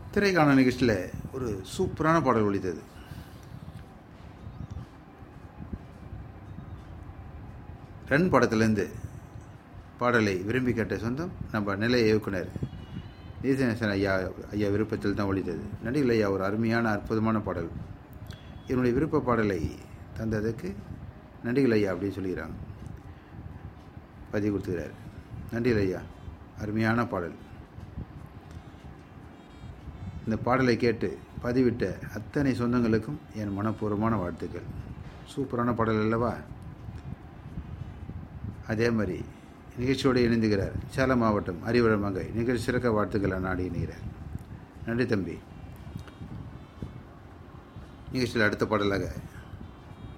திரைக்கான நிகழ்ச்சியில் ஒரு சூப்பரான பாடல் ஒழித்தது ரன் படத்துலேருந்து பாடலை விரும்பி கேட்ட சொந்தம் நம்ம நிலைய இயக்குனர் நீசநேசன் ஐயா ஐயா விருப்பத்தில் தான் ஒழித்தது நடிகர் ஐயா ஒரு அருமையான அற்புதமான பாடல் என்னுடைய விருப்ப பாடலை தந்ததுக்கு நடிகர் ஐயா அப்படின்னு சொல்லிக்கிறாங்க பதிவு கொடுத்துக்கிறார் நன்றிகள் ஐயா அருமையான பாடல் இந்த பாடலை கேட்டு பதிவிட்ட அத்தனை சொந்தங்களுக்கும் என் மனப்பூர்வமான வாழ்த்துக்கள் சூப்பரான பாடல் அல்லவா அதே மாதிரி நிகழ்ச்சியோடு இணைந்துகிறார் சேலம் மாவட்டம் அறிவுரம் மங்கை நிகழ்ச்சி சிறக்க வாழ்த்துக்களை நாடி இணைகிறார் நன்றி தம்பி நிகழ்ச்சியில் அடுத்த பாடலாக